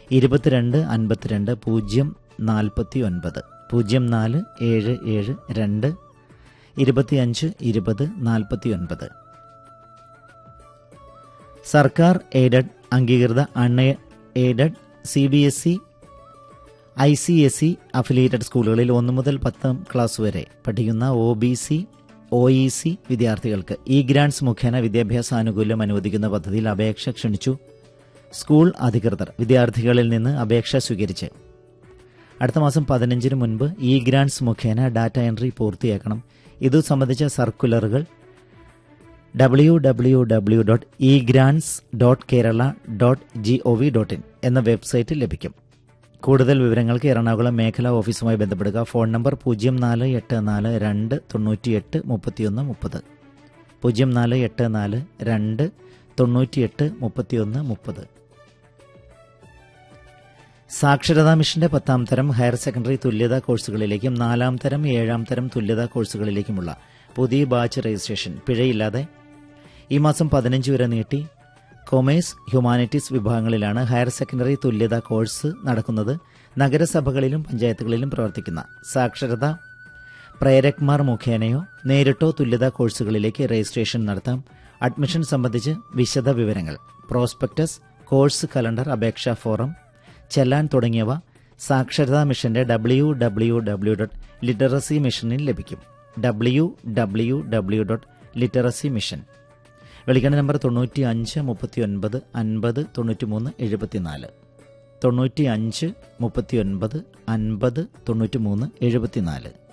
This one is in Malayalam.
ഇരുപത്തിരണ്ട് അൻപത്തിരണ്ട് പൂജ്യം നാൽപ്പത്തി ഒൻപത് പൂജ്യം നാല് ഏഴ് ഏഴ് രണ്ട് ഇരുപത്തിയഞ്ച് ഇരുപത് നാൽപ്പത്തി ഒൻപത് സർക്കാർ എയ്ഡഡ് അംഗീകൃത unaided C B S E I C S E affiliated സ്കൂളുകളിൽ ഒന്ന് മുതൽ പത്താം ക്ലാസ് വരെ പഠിക്കുന്ന O B C O E C വിദ്യാർത്ഥികൾക്ക് ഇ ഗ്രാൻസ് മുഖേന വിദ്യാഭ്യാസ ആനുകൂല്യം അനുവദിക്കുന്ന പദ്ധതിയിൽ അപേക്ഷ ക്ഷണിച്ചു സ്കൂൾ അധികൃതർ വിദ്യാർത്ഥികളിൽ നിന്ന് അപേക്ഷ സ്വീകരിച്ച് അടുത്ത മാസം പതിനഞ്ചിന് മുൻപ് ഇ ഗ്രാൻസ് മുഖേന ഡാറ്റ എൻട്രി പൂർത്തിയാക്കണം ഇതു സംബന്ധിച്ച സർക്കുലറുകൾ W W W dot E grants dot Kerala dot G O V dot in എന്ന വെബ്സൈറ്റിൽ ലഭിക്കും കൂടുതൽ വിവരങ്ങൾക്ക് എറണാകുളം മേഖലാ ഓഫീസുമായി ബന്ധപ്പെടുക ഫോൺ നമ്പർ പൂജ്യം നാല് എട്ട് നാല് രണ്ട് തൊണ്ണൂറ്റിയെട്ട് മുപ്പത്തിയൊന്ന് മുപ്പത് പൂജ്യം നാല് എട്ട് നാല് രണ്ട് തൊണ്ണൂറ്റിയെട്ട് മുപ്പത്തിയൊന്ന് മുപ്പത് സാക്ഷരതാ മിഷന്റെ പത്താം തരം ഹയർ സെക്കൻഡറി തുല്യതാ കോഴ്സുകളിലേക്കും നാലാം തരം ഏഴാം തരം തുല്യതാ കോഴ്സുകളിലേക്കുമുള്ള പുതിയ ബാച്ച് രജിസ്ട്രേഷൻ പിഴയില്ലാതെ ഈ മാസം പതിനഞ്ച് വരെ നീട്ടി കൊമേഴ്സ് ഹ്യൂമാനിറ്റീസ് വിഭാഗങ്ങളിലാണ് ഹയർ സെക്കൻഡറി തുല്യതാ കോഴ്സ് നടക്കുന്നത് നഗരസഭകളിലും പഞ്ചായത്തുകളിലും പ്രവർത്തിക്കുന്ന സാക്ഷരത പ്രേരക്മാർ മുഖേനയോ നേരിട്ടോ തുല്യതാ കോഴ്സുകളിലേക്ക് രജിസ്ട്രേഷൻ നടത്താം അഡ്മിഷൻ സംബന്ധിച്ച് വിശദ വിവരങ്ങൾ പ്രോസ്പെക്ടസ് കോഴ്സ് കലണ്ടർ അപേക്ഷാ ഫോറം ചെല്ലാൻ തുടങ്ങിയവ സാക്ഷരതാ മിഷന്റെ W W W dot literacy മിഷനിൽ ലഭിക്കും W W W dot literacy mission വിളിക്കേണ്ട നമ്പർ തൊണ്ണൂറ്റി അഞ്ച് മുപ്പത്തി ഒൻപത് അൻപത് തൊണ്ണൂറ്റി മൂന്ന് എഴുപത്തിനാല് തൊണ്ണൂറ്റി അഞ്ച് മുപ്പത്തി ഒൻപത് അൻപത് തൊണ്ണൂറ്റി മൂന്ന് എഴുപത്തിനാല്